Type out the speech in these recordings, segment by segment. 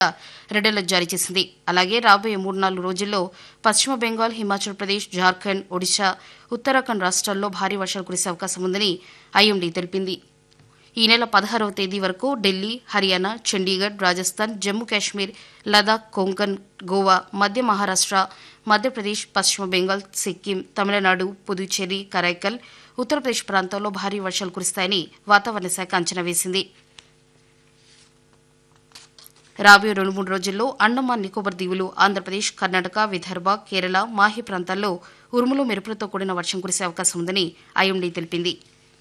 red alert జారీ చేసింది అలాగే రాబోయే మూడు నాలుగు రోజుల్లో పశ్చిమ బెంగాల్ హిమాచల్ ప్రదేశ్ జార్ఖండ్ ఒడిశా ఉత్తరాఖండ్ రాష్ట్రాల్లో భారీ వర్షాలు కురిసే అవకాశం ఉందని ఐఎండీ తెలిపింది ఈ నెల పదహారవ తేదీ వరకు ఢిల్లీ హర్యానా చండీగఢ్ రాజస్థాన్ జమ్మూ కాశ్మీర్ లదాఖ్ కొంకన్ గోవా మధ్య మహారాష్ట్ర మధ్యప్రదేశ్ పశ్చిమ బెంగాల్ సిక్కిం తమిళనాడు పుదుచ్చేరి కరైకల్ ఉత్తరప్రదేశ్ ప్రాంతాల్లో భారీ వర్షాలు కురుస్తాయని వాతావరణ శాఖ అంచనా వేసింది రాబోయే రెండు మూడు రోజుల్లో అండమాన్ నికోబార్ దీవులు ఆంధ్రప్రదేశ్ కర్ణాటక విదర్భ కేరళ మాహి ప్రాంతాల్లో ఉరుములు మెరుపులతో కూడిన వర్షం కురిసే అవకాశం ఉందని ఐఎండీ తెలిపింది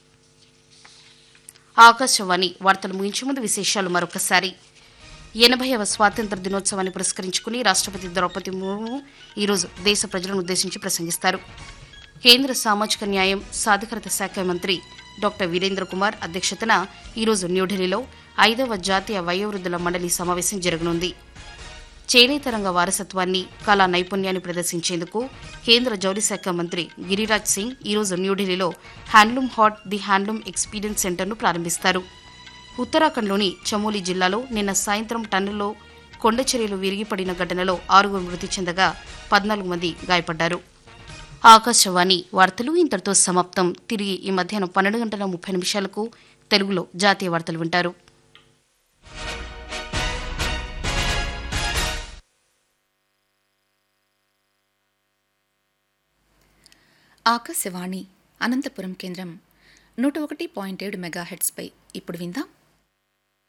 ఆకాశవాణి వార్తలు ముగించే ముందు విశేషాలు మరొకసారి ఎనభైవ స్వాతంత్ర దినోత్సవాన్ని పురస్కరించుకుని రాష్ట్రపతి ద్రౌపది ముర్ము ఈరోజు దేశ ప్రజలను ఉద్దేశించి ప్రసంగిస్తారు కేంద్ర సామాజిక న్యాయం సాధికారత శాఖ మంత్రి డాక్టర్ వీరేంద్ర కుమార్ అధ్యక్షతన ఈరోజు న్యూఢిల్లీలో ఐదవ జాతీయ వయోవృద్ధుల మండలి సమావేశం జరగనుంది చేనేత రంగ వారసత్వాన్ని కళా నైపుణ్యాన్ని ప్రదర్శించేందుకు కేంద్ర జౌళి శాఖ మంత్రి గిరిరాజ్ సింగ్ ఈరోజు న్యూఢిల్లీలో handloom haat the handloom experience సెంటర్ను ప్రారంభిస్తారు ఉత్తరాఖండ్లోని చమోలి జిల్లాలో నిన్న సాయంత్రం టన్నులో కొండచర్యలు విరిగిపడిన ఘటనలో ఆరుగురు మృతి చెందగా పద్నాలుగు మంది గాయపడ్డారు ఆకాశవాణి వార్తలు ఇంతటితో సమాప్తం తిరిగి ఈ మధ్యాహ్నం పన్నెండు గంటల ముప్పై నిమిషాలకు తెలుగులో జాతీయ వార్తలు వింటారు ఆకాశవాణి అనంతపురం కేంద్రం నూట ఒకటి పాయింట్ ఏడు మెగాహెట్స్పై ఇప్పుడు విందాం